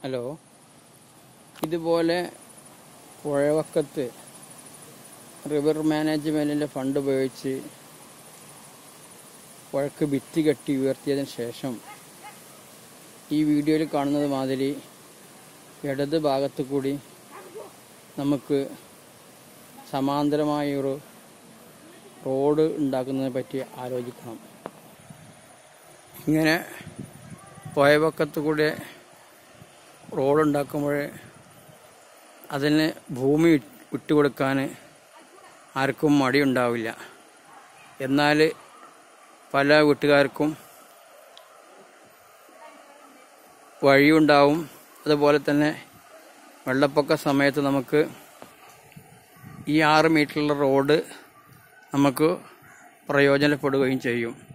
hello ഇതുപോലെ പുഴവക്കത്ത് river മാനേജ്മെൻറ്റിൻ്റെ fund ഉപയോഗിച്ച് പുഴക്ക് ഭിത്തി കെട്ടി ഉയർത്തിയതിന് ശേഷം ഈ വീഡിയോയിൽ കാണുന്നത് മാതിരി ഇടത് ഭാഗത്ത് കൂടി നമുക്ക് സമാന്തരമായ ഒരു റോഡ് ഉണ്ടാക്കുന്നതിനെ പറ്റി ആലോചിക്കണം ഇങ്ങനെ പുഴവക്കത്ത് കൂടെ റോഡ് ഉണ്ടാക്കുമ്പോൾ അതിന് ഭൂമി വിട്ടുകൊടുക്കാൻ ആർക്കും മടിയുണ്ടാവില്ല എന്നാൽ പല വീട്ടുകാർക്കും വഴിയുണ്ടാവും അതുപോലെ തന്നെ വെള്ളപ്പൊക്ക സമയത്ത് നമുക്ക് ഈ ആറ് മീറ്ററുള്ള റോഡ് നമുക്ക് പ്രയോജനപ്പെടുകയും ചെയ്യും